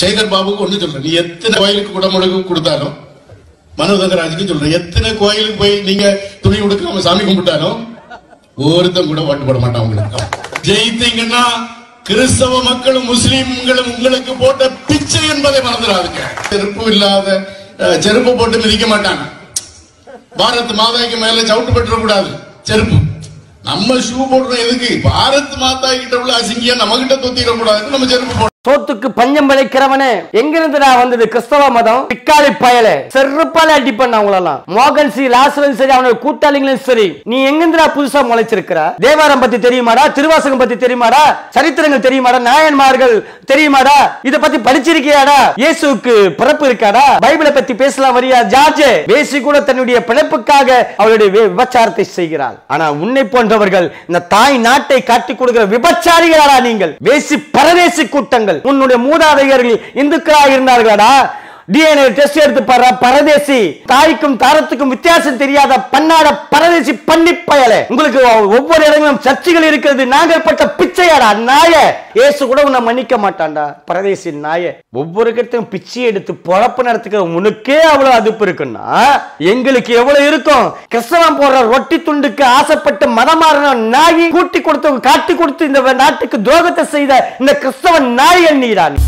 சேகர் பாபுக்கு ஒண்ணு சொல்றேன் நீ எத்தனை கோயிலுக்கு குடமுழுக்கு கொடுத்தாலும் மனோதங்கராஜுக்கு சொல்றேன் எத்தனை கோயிலுக்கு போய் நீங்க துணி கொடுக்காம சாமி கும்பிட்டாலும் ஒருத்தன் கூட ஓட்டு போட மாட்டான் உங்களுக்கு ஜெயித்தீங்கன்னா கிறிஸ்தவ மக்களும் முஸ்லிம்களும் உங்களுக்கு போட்ட பிச்சை என்பதை மறந்துடாதுங்க செருப்பு இல்லாத அஹ், செருப்பு போட்டு மிதிக்க மாட்டாங்க பாரத் மாதாக்கு மேல சவுட்டு பெற்ற கூடாது செருப்பு நம்ம ஷூ போடுறோம் எதுக்கு பாரத் மாதா கிட்ட உள்ள அசிங்கியா நம்ம கிட்ட தொத்திட கூடாது நம்ம செருப்பு போடுறோம் சோத்துக்கு பஞ்சம் விளைக்கிறவனே எங்கிருந்துடா வந்தது கிறிஸ்தவ மதம் பிக்காளி பயல செருப்பால அடிப்பண்ண அவங்களெல்லாம் மோகன் சி லாசரும் சரி அவனோட கூட்டாளிகளும் சரி நீ எங்கிருந்துடா புதுசா முளைச்சிருக்கிற தேவாரம் பத்தி தெரியுமாடா திருவாசகம் பத்தி தெரியுமாடா சரித்திரங்கள் தெரியுமாடா நாயன்மார்கள் தெரியுமாடா இத பத்தி படிச்சிருக்கியாடா இயேசுவுக்கு பிறப்பு இருக்காடா பைபிளை பத்தி பேசலாம் வரியா ஜார்ஜ் பேசி கூட தன்னுடைய பிழைப்புக்காக அவளுடைய வி- விபச்சாரத்தை செய்கிறாள் ஆனா உன்னை போன்றவர்கள் இந்த தாய் நாட்டை காட்டி கொடுக்கிற விபச்சாரிகளாடா நீங்கள் வேசி பரதேசி கூட்டங்கள் உன்னுடைய மூதாதையர்கள் இந்துக்களாக இருந்தார்களாடா டிஎன்ஏ டெஸ்ட் எடுத்து பாரு பரதேசி தாய்க்கும் தாரத்துக்கும் வித்தியாசம் தெரியாத பன்னாட பரதேசி பண்ணி பயலே உங்களுக்கு ஒவ்வொரு இடங்களும் சர்ச்சைகள் இருக்கிறது நாங்கள் பட்ட பிச்சையாடா நாய இயேசு கூட உன்னை மன்னிக்க மாட்டான்டா பரதேசி நாய ஒவ்வொரு இடத்தையும் பிச்சை எடுத்து பொழப்பு நடத்துக்கிற உனக்கே அவ்வளவு அதுப்பு இருக்குன்னா எங்களுக்கு எவ்வளவு இருக்கும் கிறிஸ்தவம் போடுற ரொட்டி துண்டுக்கு ஆசைப்பட்டு மதமாறின நாயி கூட்டி கொடுத்து காட்டி கொடுத்து இந்த நாட்டுக்கு துரோகத்தை செய்த இந்த கிறிஸ்தவ நாயன் நீடா நீ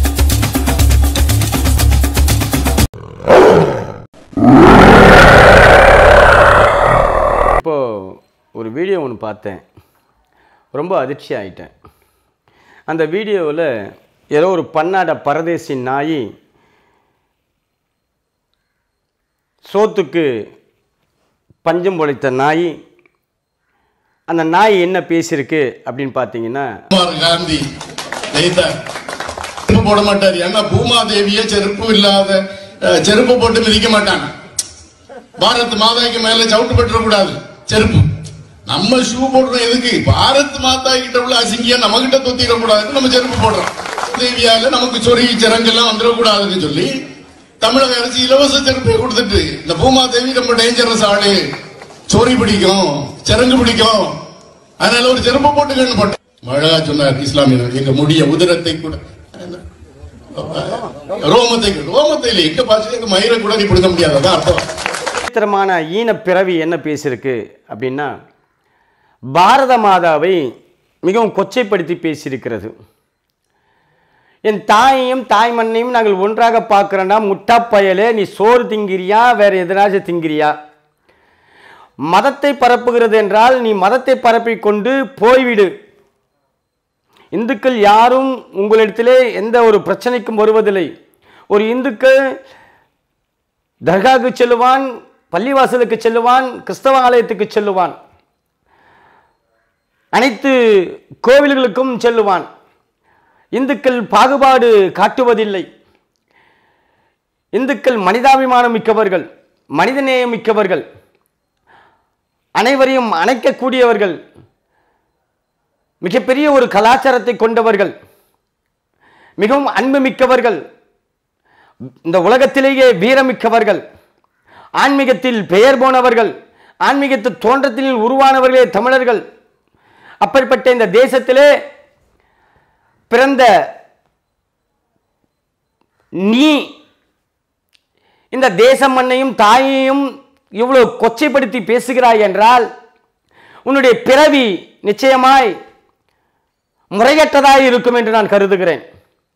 இப்போ ஒரு வீடியோ ஒன்று பார்த்தேன் ரொம்ப அதிர்ச்சி ஆயிட்டேன் அந்த வீடியோவில் ஏதோ ஒரு பன்னாட பரதேசி நாய் சோத்துக்கு பஞ்சம் பொழைத்த நாய் அந்த நாய் என்ன பேசியிருக்கு அப்படின்னு பார்த்தீங்கன்னா குமார் காந்தி ஜெயித்தார் செருப்பு போட மாட்டார் ஏன்னா பூமாதேவிய செருப்பு இல்லாத அஹ், செருப்பு போட்டு மிதிக்க மாட்டாங்க பாரத் மாதாக்கு மேல சவுட்டு பெற்ற கூடாது செருப்பு நம்ம ஷூ போடுறோம் எதுக்கு பாரத் மாதா கிட்ட உள்ள அசிங்கியா நம்ம கிட்ட தொத்திட கூடாதுன்னு நம்ம செருப்பு போடுறோம் தேவியால நமக்கு சொறி சிறங்கெல்லாம் வந்துடக்கூடாதுன்னு சொல்லி தமிழக அரசு இலவச செருப்பை கொடுத்துட்டு இந்த பூமாதேவி ரொம்ப டேஞ்சரஸ் ஆளு சொறி பிடிக்கும் சிறங்கு பிடிக்கும் அதனால ஒரு செருப்பு போட்டுக்கன்னு போட்டேன் அழகா சொன்னார் இஸ்லாமியர் எங்க முடிய உதிரத்தை கூட ரோமத்தை ரோமத்தை இல்லை எங்க பாச்சு எங்க மயிரை கூட நீ பிடிக்க முடியாது அதான் அர்த்தம் விசித்திரமான ஈன பிறவி என்ன பேசியிருக்கு அப்படின்னா பாரத மாதாவை மிகவும் கொச்சைப்படுத்தி பேசியிருக்கிறது என் தாயையும் தாய் மண்ணையும் நாங்கள் ஒன்றாக பார்க்கிறோன்னா முட்டா பயலே நீ சோறு திங்கிறியா வேற எதனாச்சும் திங்கிறியா மதத்தை பரப்புகிறது என்றால் நீ மதத்தை பரப்பிக் கொண்டு போய்விடு இந்துக்கள் யாரும் உங்களிடத்திலே எந்த ஒரு பிரச்சனைக்கும் வருவதில்லை ஒரு இந்துக்கள் தர்காவுக்கு செல்லுவான் பள்ளிவாசலுக்கு செல்லுவான் கிறிஸ்தவ ஆலயத்துக்கு செல்லுவான் அனைத்து கோவில்களுக்கும் செல்லுவான் இந்துக்கள் பாகுபாடு காட்டுவதில்லை இந்துக்கள் மனிதாபிமானம் மிக்கவர்கள் மனிதநேயம் மிக்கவர்கள் அனைவரையும் அணைக்கக்கூடியவர்கள் மிகப்பெரிய ஒரு கலாச்சாரத்தை கொண்டவர்கள் மிகவும் அன்பு மிக்கவர்கள் இந்த உலகத்திலேயே வீரமிக்கவர்கள் ஆன்மீகத்தில் பெயர் போனவர்கள் ஆன்மீகத்தில் தோன்றத்தில் உருவானவர்களே தமிழர்கள் அப்படிப்பட்ட இந்த தேசத்திலே பிறந்த நீ இந்த தேச மண்ணையும் தாயையும் இவ்வளவு கொச்சைப்படுத்தி பேசுகிறாய் என்றால் உன்னுடைய பிறவி நிச்சயமாய் முறையற்றதாய் இருக்கும் என்று நான் கருதுகிறேன்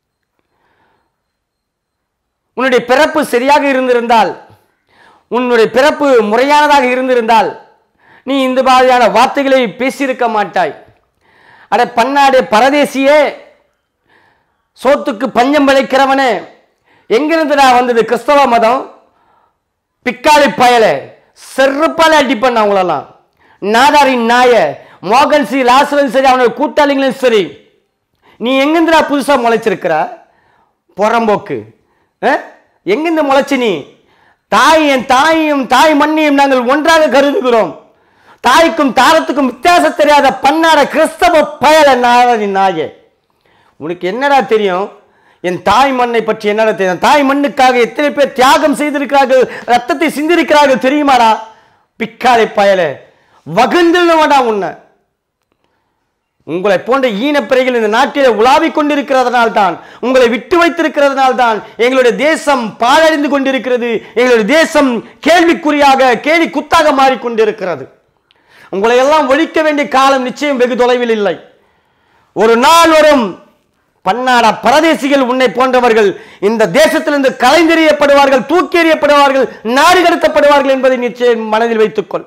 உன்னுடைய பிறப்பு சரியாக இருந்திருந்தால் உன்னுடைய பிறப்பு முறையானதாக இருந்திருந்தால் நீ இந்த மாதிரியான வார்த்தைகளை பேசியிருக்க மாட்டாய் அட பன்னாடு பரதேசியே சோத்துக்கு பஞ்சம் விளைக்கிறவனே எங்கிருந்துடா வந்தது கிறிஸ்தவ மதம் பிக்காளி பயலே செருப்பால அடிப்பண்ண அவங்களெல்லாம் நாதாரின் நாய மோகன் சி லாசரும் சரி அவனோட கூட்டாளிகளும் சரி நீ எங்கிருந்துடா புதுசா முளைச்சிருக்கிற புறம்போக்கு அஹ்? எங்கிருந்து முளைச்சு நீ தாய் என் தாயையும் தாய் மண்ணையும் நாங்கள் ஒன்றாக கருதுகிறோம் தாய்க்கும் தாரத்துக்கும் வித்தியாசம் தெரியாத பன்னாட கிறிஸ்தவ பயல நாதாரின் நாயே உனக்கு என்னடா தெரியும் என் தாய் மண்ணை பற்றி என்னடா தெரியும் தாய் மண்ணுக்காக எத்தனை பேர் தியாகம் செய்திருக்கிறார்கள் ரத்தத்தை சிந்திருக்கிறார்கள் தெரியுமாடா பிக்காலை பயலே வகுந்துடுவாடா உன்னை உங்களை போன்ற ஈனப்பிறைகள் இந்த நாட்டிலே உலாவிக் கொண்டிருக்கிறதுனால் தான் உங்களை விட்டு வைத்திருக்கிறதுனால் தான் எங்களுடைய தேசம் பாழடைந்து கொண்டிருக்கிறது எங்களுடைய தேசம் கேள்விக்குறியாக கேலி குத்தாக மாறிக்கொண்டிருக்கிறது உங்களை எல்லாம் ஒழிக்க வேண்டிய காலம் நிச்சயம் வெகு தொலைவில் இல்லை ஒரு நாள் வரும் பன்னாட பரதேசிகள் உன்னை போன்றவர்கள் இந்த தேசத்திலிருந்து கலைந்தெறியப்படுவார்கள் தூக்கி எறியப்படுவார்கள் நாடு கடத்தப்படுவார்கள் என்பதை நிச்சயம் மனதில் வைத்துக்கொள்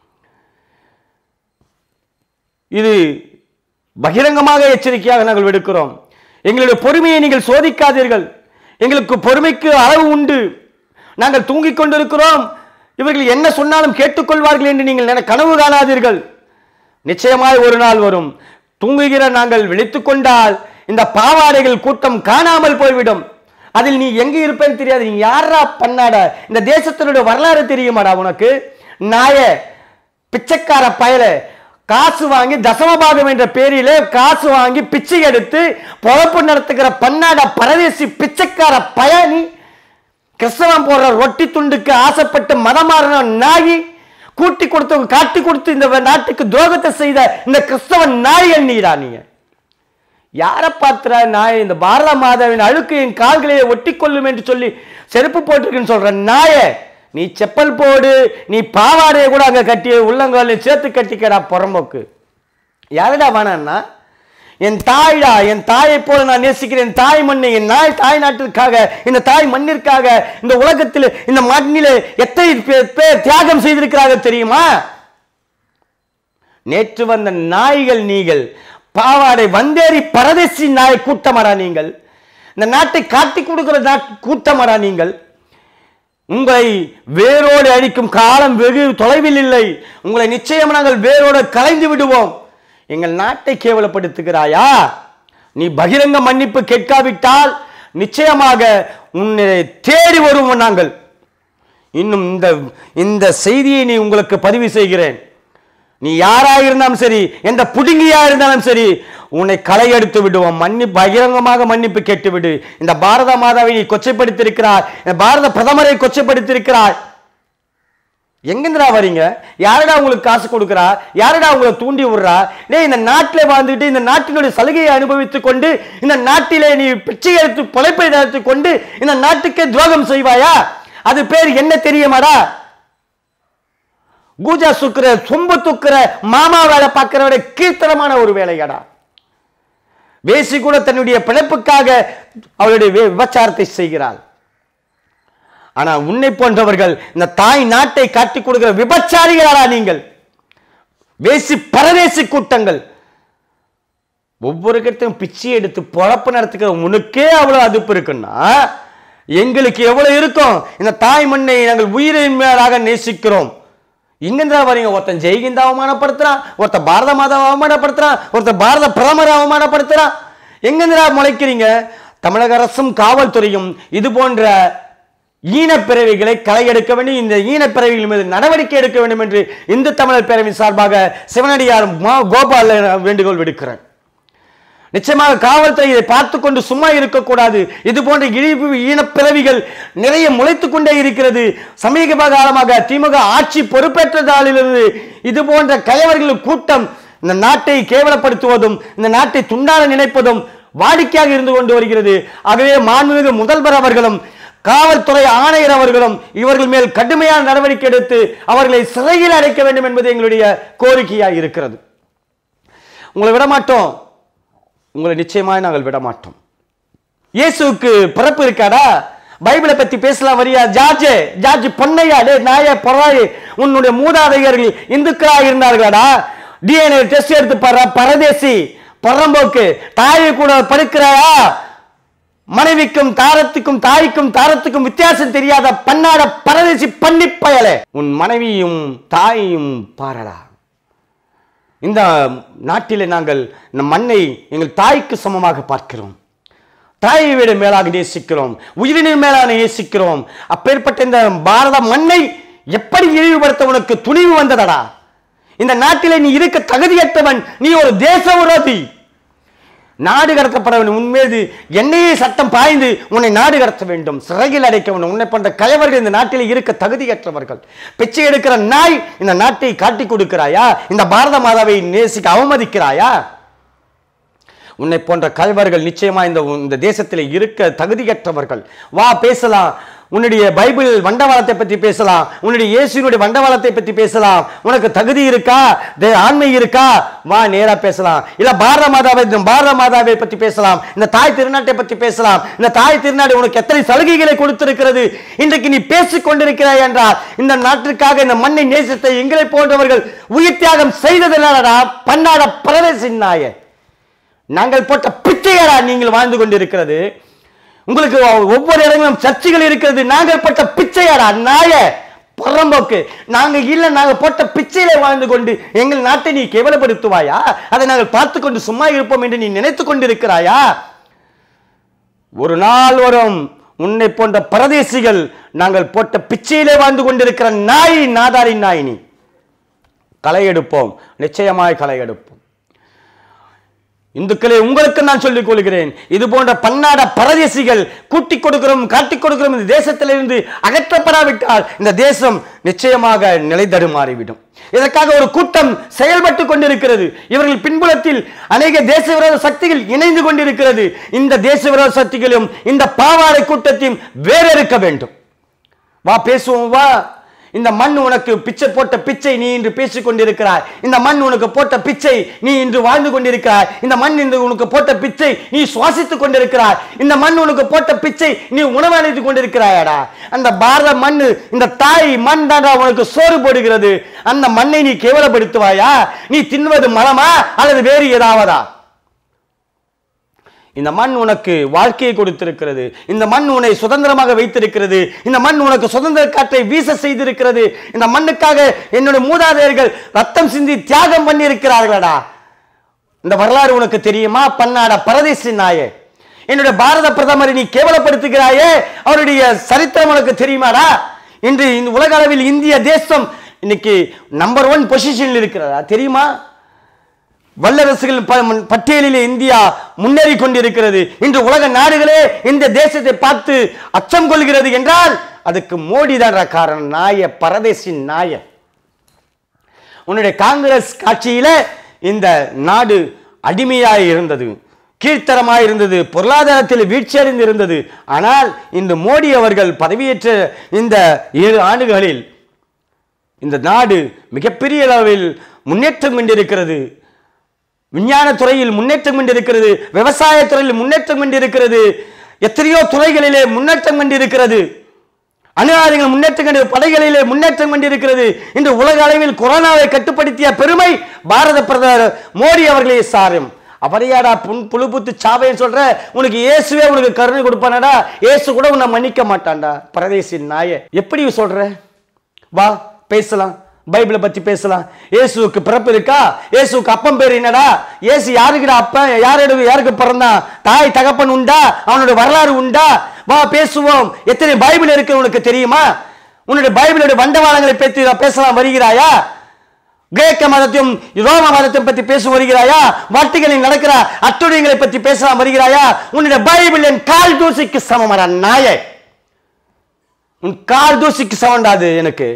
இது பகிரங்கமாக எச்சரிக்கையாக நாங்கள் விடுக்கிறோம் எங்களுடைய பொறுமையை நீங்கள் சோதிக்காதீர்கள் எங்களுக்கு பொறுமைக்கு அளவு உண்டு நாங்கள் தூங்கிக் கொண்டிருக்கிறோம் இவர்கள் என்ன சொன்னாலும் கேட்டுக்கொள்வார்கள் என்று நீங்கள் நினை- கனவு காணாதீர்கள் நிச்சயமாய் ஒரு நாள் வரும் தூங்குகிற நாங்கள் விழித்துக் கொண்டால் இந்த பாவாடைகள் கூட்டம் காணாமல் போய்விடும் அதில் நீ எங்க இருப்பேன்னு தெரியாது நீ யாரா பண்ணாட இந்த தேசத்தினுடைய வரலாறு தெரியுமாடா உனக்கு நாய பிச்சைக்கார பயல காசு வாங்கி தசமபாகம் என்ற பேரிலே காசு வாங்கி பிச்சை எடுத்து பொழப்பு நடத்துகிற பன்னாட பரதேசி பிச்சைக்கார பயணி கிறிஸ்தவம் போடுற ரொட்டி துண்டுக்கு ஆசைப்பட்டு மதமாறின நாயி கூட்டி கொடுத்து காட்டி கொடுத்து இந்த நாட்டுக்கு துரோகத்தை செய்த இந்த கிறிஸ்தவ நாயகன் நீடா நீங்க யாரை பார்த்துற நாய் இந்த பாரத மாதாவின் அழுக்கு என் கால்களிலே ஒட்டி கொள்ளும் என்று சொல்லி செருப்பு போட்டிருக்குன்னு சொல்ற நாய நீ செப்பல் போடு நீ பாவாடையை கூட அங்க கட்டி உள்ளங்காலில் சேர்த்து கட்டிக்கடா புறம்போக்கு யாருடா வேணான்னா என் தாய்டா என் தாயை போல நான் நேசிக்கிறேன் என் தாய் மண்ணை என் நாய் தாய் நாட்டிற்காக இந்த தாய் மண்ணிற்காக இந்த உலகத்தில் இந்த மண்ணிலே எத்தனை பேர் பேர் தியாகம் செய்திருக்கிறார்கள் தெரியுமா நேற்று வந்த நாய்கள் நீங்கள் பாவாடை வந்தேறி பரதேசி நாய் கூட்டமாடா நீங்கள் இந்த நாட்டை காட்டி கொடுக்கிற நாட் கூட்டமாடா நீங்கள் உங்களை வேரோடு அழிக்கும் காலம் வெகு தொலைவில் இல்லை உங்களை நிச்சயம் நாங்கள் வேரோடு கலைந்து விடுவோம் எங்கள் நாட்டை கேவலப்படுத்துகிறாயா நீ பகிரங்க மன்னிப்பு கேட்காவிட்டால் நிச்சயமாக உன்னை தேடி வருவோம் நாங்கள் இன்னும் இந்த இந்த செய்தியை நீ உங்களுக்கு பதிவு செய்கிறேன் நீ யாராக இருந்தாலும் சரி எந்த புடுங்கியா இருந்தாலும் சரி உன்னை களை எடுத்து விடுவோம் மன்னி பகிரங்கமாக மன்னிப்பு கேட்டு விடு இந்த பாரத மாதாவை நீ கொச்சைப்படுத்தியிருக்கிறாய் இந்த பாரத பிரதமரை கொச்சைப்படுத்தியிருக்கிறாய் எங்கிருந்துடா வரீங்க யாரடா உங்களுக்கு காசு கொடுக்குறா யாரடா உங்களை தூண்டி விடுறா டேய் இந்த நாட்டில் வாழ்ந்துட்டு இந்த நாட்டினுடைய சலுகையை அனுபவித்துக் கொண்டு இந்த நாட்டிலே நீ பிச்சை எடுத்து பொழைப்பை நடத்தி கொண்டு இந்த நாட்டுக்கே துரோகம் செய்வாயா அது பேர் என்ன தெரியுமாடா கூஜா சுக்குற சொம்பு துக்குற மாமா வேலை பார்க்கிறவரை கீர்த்தனமான ஒரு வேலையாடா வேசி கூட தன்னுடைய பிழைப்புக்காக அவளுடைய வி- விபச்சாரத்தை செய்கிறாள் ஆனா உன்னை போன்றவர்கள் இந்த தாய் நாட்டை காட்டிக் கொடுக்கிற விபச்சாரிகளாடா நீங்கள் வேசி பரதேசி கூட்டங்கள் ஒவ்வொரு இடத்தையும் பிச்சை எடுத்து பொழப்பு நடத்துக்கிற உனக்கே அவ்வளவு அதுப்பு இருக்குன்னா எங்களுக்கு எவ்வளவு இருக்கும் இந்த தாய் மண்ணை நாங்கள் உயிரின் மேலாக நேசிக்கிறோம் இங்கிருந்தா வரீங்க ஒருத்தன் ஜெய்கிந்த அவமானப்படுத்துறான் ஒருத்தன் பாரத மாதாவை அவமானப்படுத்துறான் ஒருத்தன் பாரத பிரதமரை அவமானப்படுத்துறான் எங்கிருந்தா முளைக்கிறீங்க தமிழக அரசும் காவல்துறையும் இது போன்ற ஈனப்பிறவிகளை களை எடுக்க வேண்டும் இந்த ஈனப்பிறவிகள் மீது நடவடிக்கை எடுக்க வேண்டும் என்று இந்து தமிழர் பேரவையின் சார்பாக சிவனடியார் மா கோபால் வேண்டுகோள் விடுக்கிறேன் நிச்சயமாக காவல்துறை இதை பார்த்து கொண்டு சும்மா இருக்கக்கூடாது இது போன்ற இழிவு ஈனப்பிறவிகள் நிறைய முளைத்துக் கொண்டே இருக்கிறது சமீப காலமாக திமுக ஆட்சி பொறுப்பேற்ற நாளிலிருந்து இது போன்ற கயவர்கள் கூட்டம் இந்த நாட்டை கேவலப்படுத்துவதும் இந்த நாட்டை துண்டாட நினைப்பதும் வாடிக்கையாக இருந்து கொண்டு வருகிறது ஆகவே மாண்புமிகு முதல்வர் அவர்களும் காவல்துறை ஆணையர் அவர்களும் இவர்கள் மேல் கடுமையான நடவடிக்கை எடுத்து அவர்களை சிறையில் அடைக்க வேண்டும் என்பது எங்களுடைய கோரிக்கையாக இருக்கிறது உங்களை விடமாட்டோம் உங்களை நிச்சயமாய் நாங்கள் விட மாட்டோம் இயேசுவுக்கு பிறப்பு இருக்காடா பைபிளை பத்தி பேசலாம் வரியா ஜார்ஜ் ஜார்ஜ் பொன்னையா டே நாய பொறாயே உன்னுடைய மூதாதையர்கள் இந்துக்களாக இருந்தார்களாடா டிஎன்ஏ டெஸ்ட் எடுத்து பாரு பரதேசி பரம்போக்கு தாயை கூட படுக்கிறாயா மனைவிக்கும் தாரத்துக்கும் தாய்க்கும் தாரத்துக்கும் வித்தியாசம் தெரியாத பன்னாட பரதேசி பன்னிப்பயலே உன் மனைவியும் தாயையும் பாரடா இந்த நாட்டிலே நாங்கள் இந்த மண்ணை எங்கள் தாய்க்கு சமமாக பார்க்கிறோம் தாயை விட மேலாக நேசிக்கிறோம் உயிரினின் மேலாக நேசிக்கிறோம் அப்பேற்பட்ட இந்த பாரத மண்ணை எப்படி இழிவுபடுத்த உனக்கு துணிவு வந்ததடா இந்த நாட்டிலே நீ இருக்க தகுதியற்றவன் நீ ஒரு தேச விரோதி நாடு கடத்தப்படவன் உன்மீது என்னையே சட்டம் பாய்ந்து உன்னை நாடு கடத்த வேண்டும் சிறையில் அடைக்க வேண்டும் உன்னை போன்ற கயவர்கள் இந்த நாட்டில் இருக்க தகுதியற்றவர்கள் பிச்சை எடுக்கிற நாய் இந்த நாட்டை காட்டி கொடுக்கிறாயா இந்த பாரத மாதாவை நேசிக்க அவமதிக்கிறாயா உன்னை போன்ற கல்வர்கள் நிச்சயமா இந்த இந்த தேசத்தில் இருக்க தகுதியற்றவர்கள் வா பேசலாம் உன்னுடைய பைபிள் வண்டவாளத்தை பற்றி பேசலாம் உன்னுடைய இயேசுனுடைய வண்டவாளத்தை பற்றி பேசலாம் உனக்கு தகுதி இருக்கா தே- ஆண்மை இருக்கா வா நேரா பேசலாம் இல்ல பாரத மாதாவை இந்த பாரத மாதாவை பற்றி பேசலாம் இந்த தாய் திருநாட்டை பற்றி பேசலாம் இந்த தாய் திருநாடு உனக்கு எத்தனை சலுகைகளை கொடுத்திருக்கிறது இன்றைக்கு நீ பேசிக் கொண்டிருக்கிறாய் என்றால் இந்த நாட்டிற்காக இந்த மண்ணை நேசத்தை எங்களை போன்றவர்கள் உயிர் தியாகம் செய்ததனாலடா பன்னாட பிரதேசின் நாய நாங்கள் போட்ட பிச்சையரா நீங்கள் வாழ்ந்து கொண்டிருக்கிறது உங்களுக்கு ஒவ்வொரு இடங்களும் சர்ச்சைகள் இருக்கிறது நாங்கள் போட்ட பிச்சையாடா நாய புறம்போக்கு நாங்க இல்ல நாங்க போட்ட பிச்சையில வாழ்ந்து கொண்டு எங்கள் நாட்டை நீ கேவலப்படுத்துவாயா அதை நாங்கள் பார்த்து கொண்டு சும்மா இருப்போம் என்று நீ நினைத்துக் கொண்டிருக்கிறாயா ஒரு நாள் வரும் உன்னை போன்ற பரதேசிகள் நாங்கள் போட்ட பிச்சையிலே வாழ்ந்து கொண்டிருக்கிற நாய் நாதாரி நாய் நீ களை எடுப்போம் நிச்சயமாய் களை எடுப்போம் இந்துக்களே உங்களுக்கு நான் சொல்லிக் கொள்கிறேன் இது போன்ற பன்னாட பரதேசிகள் கூட்டிக் கொடுக்கிறோம் காட்டிக் கொடுக்கிறோம் இந்த தேசத்திலிருந்து அகற்றப்படாவிட்டால் இந்த தேசம் நிச்சயமாக நிலை தடுமாறிவிடும் இதற்காக ஒரு கூட்டம் செயல்பட்டு கொண்டிருக்கிறது இவர்கள் பின்புலத்தில் அநேக தேச விரோத சக்திகள் இணைந்து கொண்டிருக்கிறது இந்த தேச விரோத சக்திகளும் இந்த பாவாடை கூட்டத்தையும் வேறறுக்க வேண்டும் வா பேசுவோம் வா இந்த மண் உனக்கு பிச்சை போட்ட பிச்சை நீ இன்று பேசிக் கொண்டிருக்கிறாய் இந்த மண் உனக்கு போட்ட பிச்சை நீ இன்று வாழ்ந்து கொண்டிருக்கிறாய் இந்த மண் இன்று உனக்கு போட்ட பிச்சை நீ சுவாசித்துக் கொண்டிருக்கிறாய் இந்த மண் உனக்கு போட்ட பிச்சை நீ உணவளித்துக் கொண்டிருக்கிறாயடா அந்த பாரத மண் இந்த தாய் மண் தாண்டா உனக்கு சோறு போடுகிறது அந்த மண்ணை நீ கேவலப்படுத்துவாயா நீ தின்வது மரமா அல்லது வேறு ஏதாவதா இந்த மண் உனக்கு வாழ்க்கையை கொடுத்திருக்கிறது இந்த மண் உன்னை சுதந்திரமாக வைத்திருக்கிறது இந்த மண் உனக்கு சுதந்திர காற்றை வீச செய்திருக்கிறது இந்த மண்ணுக்காக என்னுடைய மூதாதையர்கள் ரத்தம் சிந்தி தியாகம் பண்ணியிருக்கிறார்களடா இந்த வரலாறு உனக்கு தெரியுமா பன்னாட பரதேசி நாயே என்னுடைய பாரத பிரதமரை நீ கேவலப்படுத்துகிறாயே அவருடைய சரித்திரம் உனக்கு தெரியுமாடா இன்று இந்த உலக அளவில் இந்திய தேசம் இன்னைக்கு நம்பர் ஒன் பொசிஷனில் இருக்கிறதா தெரியுமா வல்லரசுகள் ப- பட்டியலிலே இந்தியா முன்னேறி கொண்டிருக்கிறது இன்று உலக நாடுகளே இந்த தேசத்தை பார்த்து அச்சம் கொள்கிறது என்றால் அதுக்கு மோடி தான் காரணம் நாய பரதேசின் நாய உன்னுடைய காங்கிரஸ் ஆட்சியில இந்த நாடு அடிமையாய் இருந்தது கீழ்த்தரமாய் இருந்தது பொருளாதாரத்தில் வீழ்ச்சியடைந்து இருந்தது ஆனால் இந்த மோடி அவர்கள் பதவியேற்ற இந்த ஏழு ஆண்டுகளில் இந்த நாடு மிகப்பெரிய அளவில் முன்னேற்றம் கொண்டிருக்கிறது விஞ்ஞான துறையில் முன்னேற்றம் கொண்டிருக்கிறது விவசாய துறையில் முன்னேற்றம் கொண்டிருக்கிறது எத்தனையோ துறைகளிலே முன்னேற்றம் கொண்டிருக்கிறது அணு ஆயுதங்கள் முன்னேற்றம் கண்டு படைகளிலே முன்னேற்றம் கொண்டிருக்கிறது இன்று உலக அளவில் கொரோனாவை கட்டுப்படுத்திய பெருமை பாரத பிரதமர் மோடி அவர்களே சாரும் அவரையாடா புன் புழுப்புத்து சாவைன்னு சொல்ற உனக்கு இயேசுவே உனக்கு கருணை கொடுப்பானடா இயேசு கூட உன்னை மன்னிக்க மாட்டான்டா பரதேசி நாய எப்படி சொல்ற வா பேசலாம் பைபிளை பத்தி பேசலாம் இயேசுவுக்கு பிறப்பு இருக்கா இயேசுவுக்கு அப்பன் பேர் என்னடா இயேசு யாருக்குடா அப்பன் யாரோட யாருக்கு பிறந்தான் தாய் தகப்பன் உண்டா அவனோட வரலாறு உண்டா வா பேசுவோம் எத்தனை பைபிள் இருக்கு உனக்கு தெரியுமா உன்னுடைய பைபிளோட வண்டவாளங்களை பற்றி பேசலாம் வருகிறாயா கிரேக்க மதத்தையும் ரோம மதத்தையும் பற்றி பேச வருகிறாயா வாட்டிகளில் நடக்கிற அத்துடையங்களை பற்றி பேசலாம் வருகிறாயா உன்னுடைய பைபிள் என் கால் தூசிக்கு சமமரா நாயே உன் கால் தூசிக்கு சமண்டாது எனக்கு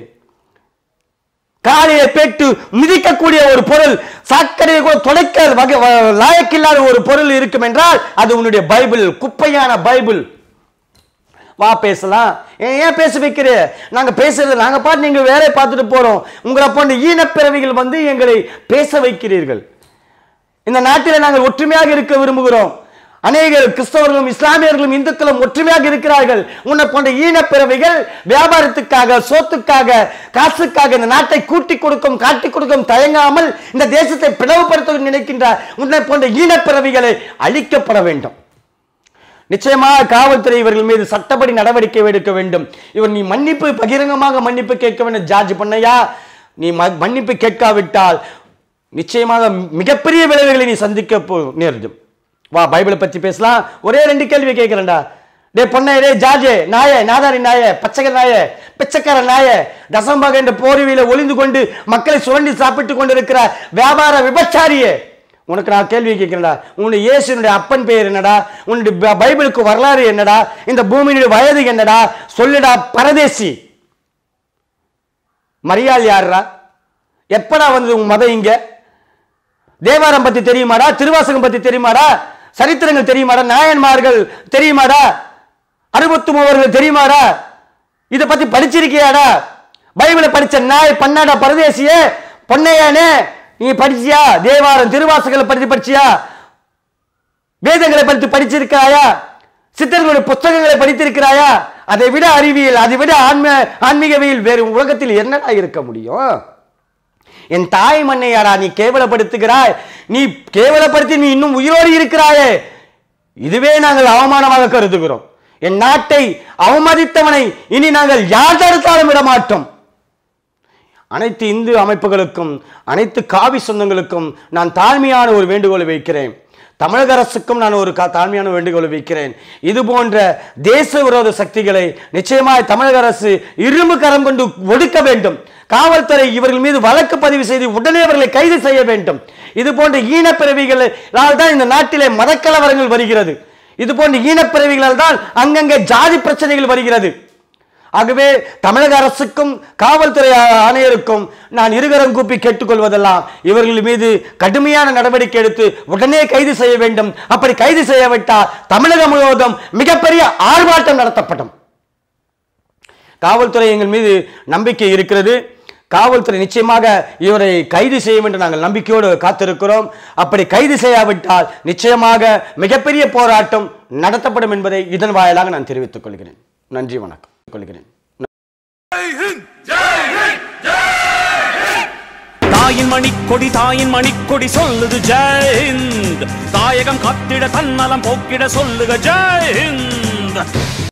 காலையை பெற்று மிதிக்கக்கூடிய ஒரு பொருள் சாக்கடையை கூட துடைக்க வகை வ- லாயக்கில்லாத ஒரு பொருள் இருக்கும் என்றால் அது உன்னுடைய பைபிள் குப்பையான பைபிள் வா பேசலாம் ஏன் ஏன் பேச வைக்கிற நாங்க பேசுறது நாங்க பாட்டு நீங்க வேலை பார்த்துட்டு போறோம் உங்களை போன்ற ஈனப்பிறவிகள் வந்து எங்களை பேச வைக்கிறீர்கள் இந்த நாட்டில் நாங்கள் ஒற்றுமையாக இருக்க விரும்புகிறோம் அநேகர் கிறிஸ்தவர்களும் இஸ்லாமியர்களும் இந்துக்களும் ஒற்றுமையாக இருக்கிறார்கள் உன்னை போன்ற ஈனப்பிறவைகள் வியாபாரத்துக்காக சோத்துக்காக காசுக்காக இந்த நாட்டை கூட்டி கொடுக்கும் காட்டி கொடுக்கும் தயங்காமல் இந்த தேசத்தை பிளவுபடுத்த நினைக்கின்ற உன்னை போன்ற ஈனப்பிறவிகளை அழிக்கப்பட வேண்டும் நிச்சயமாக காவல்துறை இவர்கள் மீது சட்டப்படி நடவடிக்கை எடுக்க வேண்டும் இவர் நீ மன்னிப்பு பகிரங்கமாக மன்னிப்பு கேட்க வேண்டும் ஜார்ஜ் பண்ணையா நீ ம- மன்னிப்பு கேட்காவிட்டால் நிச்சயமாக மிகப்பெரிய விளைவுகளை நீ சந்திக்க போ- நேரிடும் வா பைபிளை பத்தி பேசலாம் ஒரே ரெண்டு கேள்வி கேட்கிறேன்டா டே பொண்ணே டே ஜார்ஜே நாயே நாதாரி நாயே பச்சைக்கர் நாயே பிச்சைக்கார நாயே தசம்பாக என்ற போர்வியில ஒளிந்து கொண்டு மக்களை சுரண்டி சாப்பிட்டு கொண்டிருக்கிற வியாபார விபச்சாரியே உனக்கு நான் கேள்வி கேட்கிறேன்டா உன்னுடைய இயேசுனுடைய அப்பன் பெயர் என்னடா உன்னுடைய ப- பைபிளுக்கு வரலாறு என்னடா இந்த பூமியினுடைய வயது என்னடா சொல்லுடா பரதேசி மரியாள் யாருடா எப்படா வந்தது உங்க மதம் இங்க தேவாரம் பத்தி தெரியுமாடா திருவாசகம் பத்தி தெரியுமாடா சரித்திரங்கள் தெரியுமாடா நாயன்மார்கள் தெரியுமாடா அறுபத்து மூவர்கள் தெரியுமாடா இத பத்தி படிச்சிருக்கியாடா பைபிளை படிச்ச நாய் பன்னாடா பரதேசியே பொன்னையானே நீ படிச்சியா தேவாரம் திருவாசகங்களை பத்தி படிச்சியா வேதங்களை படித்து படிச்சிருக்கிறாயா சித்தர்களுடைய புத்தகங்களை படித்திருக்கிறாயா அதை விட அறிவியல் அதை விட ஆன்ம ஆன்மீகவியல் வேறு உலகத்தில் என்னடா இருக்க முடியும் என் தாய் மண்ணையாரா நீ கேவலப்படுத்துகிறாய் நீ கேவலப்படுத்தி நீ இன்னும் உயிரோடு இருக்கிறாயே இதுவே நாங்கள் அவமானமாக கருதுகிறோம் என் நாட்டை அவமதித்தவனை இனி நாங்கள் யார் தடுத்தாலும் விட மாட்டோம் அனைத்து இந்து அமைப்புகளுக்கும் அனைத்து காவி சொந்தங்களுக்கும் நான் தாழ்மையான ஒரு வேண்டுகோளை வைக்கிறேன் தமிழக அரசுக்கும் நான் ஒரு கா- தாழ்மையான வேண்டுகோளை வைக்கிறேன் இது போன்ற தேச விரோத சக்திகளை நிச்சயமாய் தமிழக அரசு இரும்பு கரம் கொண்டு ஒடுக்க வேண்டும் காவல்துறை இவர்கள் மீது வழக்கு பதிவு செய்து உடனே அவர்களை கைது செய்ய வேண்டும் இது போன்ற ஈனப்பிறவிகளால் தான் இந்த நாட்டிலே மதக்கலவரங்கள் வருகிறது இது போன்ற ஈனப்பிறவிகளால் தான் அங்கங்கே ஜாதி பிரச்சனைகள் வருகிறது ஆகவே தமிழக அரசுக்கும் காவல்துறை ஆ- ஆணையருக்கும் நான் இருகரம் கூப்பி கேட்டுக்கொள்வதெல்லாம் இவர்கள் மீது கடுமையான நடவடிக்கை எடுத்து உடனே கைது செய்ய வேண்டும் அப்படி கைது செய்யவிட்டால் தமிழகம் முழுவதும் மிகப்பெரிய ஆர்ப்பாட்டம் நடத்தப்படும் காவல்துறை எங்கள் மீது நம்பிக்கை இருக்கிறது காவல்துறை நிச்சயமாக இவரை கைது செய்யும் என்று நாங்கள் நம்பிக்கையோடு காத்திருக்கிறோம் அப்படி கைது செய்யாவிட்டால் நிச்சயமாக மிகப்பெரிய போராட்டம் நடத்தப்படும் என்பதை இதன் வாயிலாக நான் தெரிவித்துக் கொள்கிறேன் நன்றி வணக்கம் கொள்கிறேன் தாயின் மணிக்கொடி தாயின் மணிக்கொடி சொல்லுது ஜெயந்த் தாயகம் காத்திட தன்னலம் போக்கிட சொல்லுக ஜெயந்த்